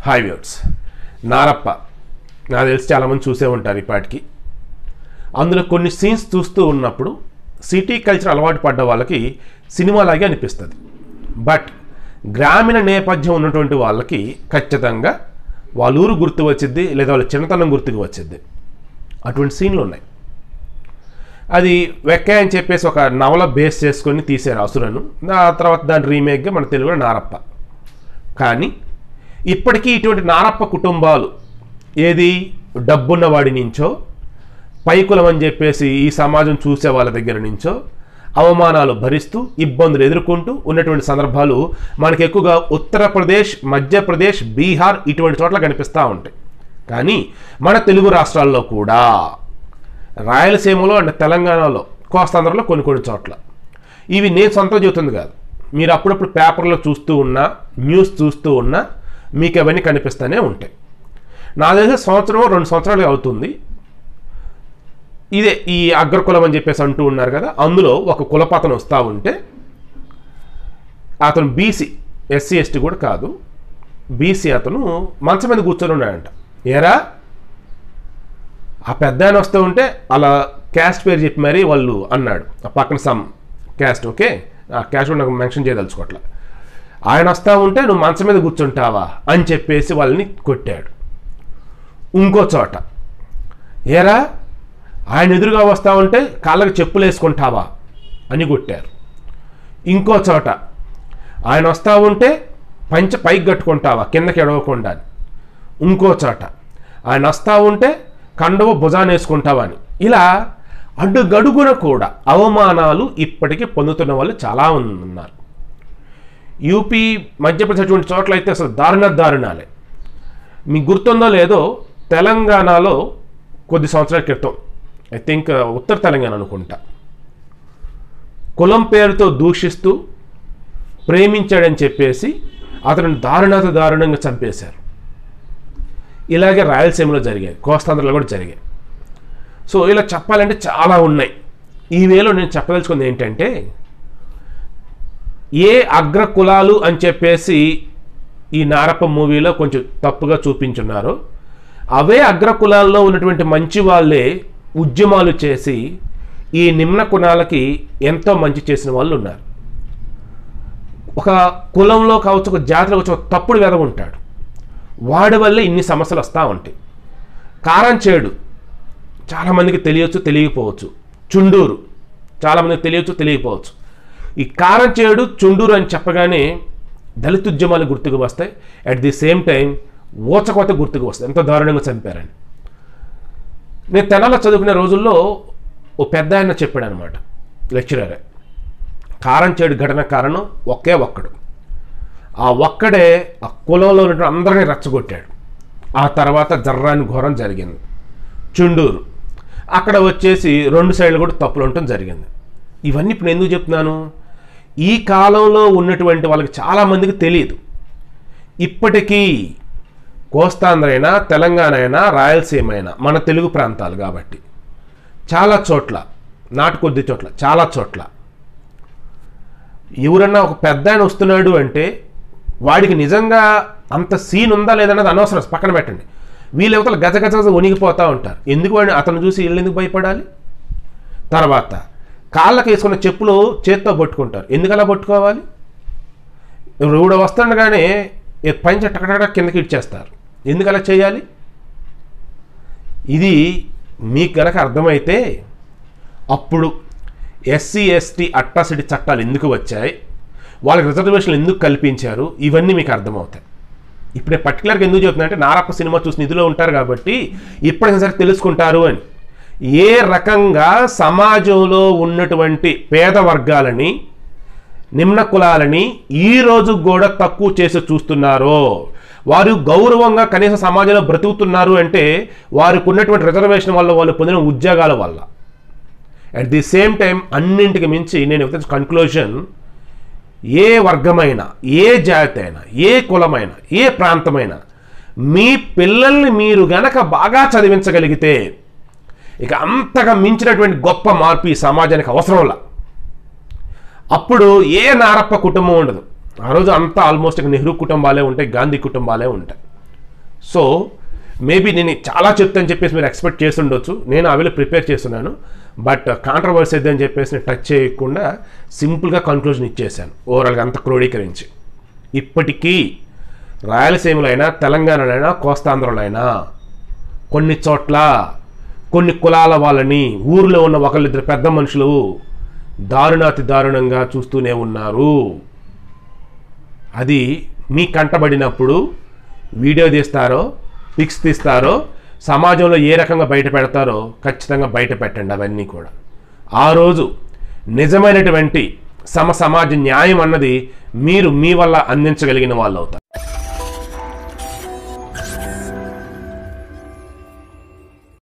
hi వ్యూట్స్ Narappa నాకు తెలిసి చాలామంది చూసే ఉంటారు ఇప్పటికి అందులో కొన్ని సీన్స్ చూస్తూ ఉన్నప్పుడు సిటీ కల్చర్ అలవాటు పడ్డ వాళ్ళకి సినిమాలాగే అనిపిస్తుంది బట్ గ్రామీణ నేపథ్యం ఉన్నటువంటి వాళ్ళకి ఖచ్చితంగా వాళ్ళ ఊరు గుర్తు వచ్చిద్ది లేదా వాళ్ళ చిన్నతనం గుర్తుకు వచ్చిద్ది అటువంటి సీన్లు ఉన్నాయి అది వెక్క అని చెప్పేసి ఒక నవల బేస్ చేసుకొని తీసారు అసురను ఆ తర్వాత దాని రీమేక్గా మన తెలుగులో నారప్ప కానీ ఇప్పటికీ ఇటువంటి నారప్ప కుటుంబాలు ఏది డబ్బున్న వాడి నుంచో పైకులం అని చెప్పేసి ఈ సమాజం చూసే వాళ్ళ దగ్గర నుంచో అవమానాలు భరిస్తూ ఇబ్బందులు ఎదుర్కొంటూ ఉన్నటువంటి సందర్భాలు మనకి ఎక్కువగా ఉత్తరప్రదేశ్ మధ్యప్రదేశ్ బీహార్ ఇటువంటి చోట్ల కనిపిస్తూ ఉంటాయి కానీ మన తెలుగు రాష్ట్రాల్లో కూడా రాయలసీమలో అండ్ తెలంగాణలో కోస్తాంధ్రలో కొన్ని కొన్ని చోట్ల ఇవి నేను సొంతం చెబుతుంది కాదు మీరు అప్పుడప్పుడు పేపర్లో చూస్తూ ఉన్నా న్యూస్ చూస్తూ ఉన్నా మీకు అవన్నీ కనిపిస్తూనే ఉంటాయి నా తెలిసి సంవత్సరం రెండు సంవత్సరాలు అవుతుంది ఇదే ఈ అగ్రకులం అని చెప్పేసి అంటూ ఉన్నారు కదా అందులో ఒక కులపతను వస్తూ ఉంటే అతను బీసీ ఎస్సీ ఎస్టీ కూడా కాదు బీసీ అతను మంచం మీద కూర్చొని ఉన్నాడంట ఏరా ఆ పెద్ద ఆయన వస్తూ ఉంటే అలా క్యాస్ట్ పేరు చెప్పి మరీ వాళ్ళు అన్నాడు ఆ పక్కన సమ్ క్యాస్ట్ ఓకే ఆ క్యాస్ట్ కూడా నాకు మెన్షన్ చేయదలుచుకోవట్లే ఆయన వస్తూ ఉంటే నువ్వు మంచం మీద కూర్చుంటావా అని చెప్పేసి వాళ్ళని కొట్టాడు ఇంకో చోట ఏరా ఆయన ఎదురుగా వస్తూ ఉంటే కాళ్ళకి చెప్పులు వేసుకుంటావా అని కొట్టారు ఇంకో చోట ఆయన వస్తూ ఉంటే పంచ పైకి కట్టుకుంటావా కిందకి ఎడవకుండా అని ఇంకో చోట ఆయన వస్తూ ఉంటే కండవ భుజాన్ని వేసుకుంటావా అని ఇలా అడ్డుగడుగున కూడా అవమానాలు ఇప్పటికీ పొందుతున్న వాళ్ళు చాలా మంది ఉన్నారు యూపీ మధ్యప్రదేశ్ అటువంటి చోట్ల అయితే అసలు దారుణ దారుణాలే మీకు గుర్తుందో లేదో తెలంగాణలో కొద్ది సంవత్సరాల క్రితం ఐ థింక్ ఉత్తర తెలంగాణ అనుకుంటా కులం పేరుతో దూషిస్తూ ప్రేమించాడని చెప్పేసి అతను దారుణాత దారుణంగా చంపేశారు ఇలాగే రాయలసీమలో జరిగాయి కోస్తాంధ్రలో కూడా జరిగాయి సో ఇలా చెప్పాలంటే చాలా ఉన్నాయి ఈ వేలో నేను చెప్పదలుచుకుంది ఏంటంటే ఏ అగ్ర కులాలు అని చెప్పేసి ఈ నారప్ప మూవీలో కొంచెం తప్పుగా చూపించున్నారో అవే అగ్ర కులాల్లో ఉన్నటువంటి మంచి వాళ్ళే ఉద్యమాలు చేసి ఈ నిమ్న కులాలకి ఎంతో మంచి చేసిన వాళ్ళు ఉన్నారు ఒక కులంలో కావచ్చు ఒక జాతిలో కావచ్చు ఒక తప్పుడు వెదవ ఉంటాడు వాడి వల్లే ఇన్ని సమస్యలు వస్తూ ఉంటాయి కారం చేడు చాలామందికి తెలియచ్చు తెలియకపోవచ్చు చుండూరు చాలామందికి తెలియచ్చు తెలియకపోవచ్చు ఈ కారం చేడు చుండూరు అని చెప్పగానే దళిత ఉద్యమాలు గుర్తుకు వస్తాయి అట్ ది సేమ్ టైం ఊచకోత గుర్తుకు వస్తాయి ఎంత దారుణంగా చంపారని నేను తెనాలో చదువుకునే రోజుల్లో ఓ పెద్ద ఆయన చెప్పాడు అనమాట లెక్చరరే కారం చేడు ఘటన కారణం ఒకే ఒక్కడు ఆ ఒక్కడే ఆ కులంలో ఉన్నటువంటి అందరినీ రెచ్చగొట్టాడు ఆ తర్వాత జర్రాని ఘోరం జరిగింది చుండూరు అక్కడ వచ్చేసి రెండు సైడ్లు కూడా తప్పులు ఉండటం జరిగింది ఇవన్నీ ఇప్పుడు ఎందుకు చెప్తున్నాను ఈ కాలంలో ఉన్నటువంటి వాళ్ళకి చాలామందికి తెలియదు ఇప్పటికీ కోస్తాంధ్ర అయినా తెలంగాణ అయినా రాయలసీమ అయినా మన తెలుగు ప్రాంతాలు కాబట్టి చాలా చోట్ల నాటు కొద్ది చోట్ల చాలా చోట్ల ఎవరన్నా ఒక పెద్ద ఆయన వస్తున్నాడు అంటే వాడికి నిజంగా అంత సీన్ ఉందా లేదన్నది అనవసరం పక్కన పెట్టండి వీళ్ళు యువతలు గజ గజ గజ వణిగిపోతూ ఉంటారు ఎందుకు వాడిని అతను చూసి వీళ్ళు ఎందుకు భయపడాలి తర్వాత కాళ్ళకి వేసుకున్న చెప్పులు చేత్తో పట్టుకుంటారు ఎందుకు అలా పట్టుకోవాలి ఎవడు వస్తుండగానే పంచ టకటక కిందకి ఇచ్చేస్తారు ఎందుకు అలా చేయాలి ఇది మీకు గనక అర్థమైతే అప్పుడు ఎస్సీ ఎస్టీ అట్రాసిటీ చట్టాలు ఎందుకు వచ్చాయి వాళ్ళకి రిజర్వేషన్లు ఎందుకు కల్పించారు ఇవన్నీ మీకు అర్థమవుతాయి ఇప్పుడే పర్టికులర్గా ఎందుకు చెప్తున్నా అంటే నారప్ప సినిమా చూసి నిధిలో ఉంటారు కాబట్టి ఇప్పటికైనా సరే తెలుసుకుంటారు అని ఏ రకంగా సమాజంలో ఉన్నటువంటి పేద వర్గాలని నిమ్న కులాలని ఈ రోజు కూడా తక్కువ చేసి చూస్తున్నారో వారు గౌరవంగా కనీస సమాజంలో బ్రతుకుతున్నారు అంటే వారికి ఉన్నటువంటి రిజర్వేషన్ వల్ల వాళ్ళు పొందిన ఉద్యోగాల వల్ల అట్ ది సేమ్ టైం అన్నింటికి మించి నేను చెప్తున్న కన్క్లూజన్ ఏ వర్గమైనా ఏ జాతి అయినా ఏ కులమైనా ఏ ప్రాంతమైనా మీ పిల్లల్ని మీరు గనక బాగా చదివించగలిగితే ఇక అంతగా మించినటువంటి గొప్ప మార్పు ఈ సమాజానికి అవసరంలా అప్పుడు ఏ నారప్ప కుటుంబం ఉండదు ఆ రోజు అంతా ఆల్మోస్ట్ ఇక నెహ్రూ కుటుంబాలే ఉంటాయి గాంధీ కుటుంబాలే ఉంటాయి సో మేబీ నేను చాలా చెప్తాను చెప్పేసి మీరు ఎక్స్పెక్ట్ చేసి ఉండొచ్చు నేను అవిలో ప్రిపేర్ చేస్తున్నాను బట్ కాంట్రవర్సీ అని చెప్పేసి నేను టచ్ చేయకుండా సింపుల్గా కన్క్లూజన్ ఇచ్చేసాను ఓవరాల్గా అంత క్రోడీకరించి ఇప్పటికీ రాయలసీమలో అయినా తెలంగాణలో అయినా కోస్తాంధ్రలో అయినా కొన్ని చోట్ల కొన్ని కులాల వాళ్ళని ఊరిలో ఉన్న ఒకళ్ళిద్దరు పెద్ద మనుషులు దారుణాతి దారుణంగా చూస్తూనే ఉన్నారు అది మీ కంటబడినప్పుడు వీడియో తీస్తారో పిక్స్ తీస్తారో సమాజంలో ఏ రకంగా బయట పెడతారో ఖచ్చితంగా బయట పెట్టండి అవన్నీ కూడా ఆ రోజు నిజమైనటువంటి సమ సమాజ న్యాయం అన్నది మీరు మీ వల్ల అందించగలిగిన వాళ్ళు అవుతారు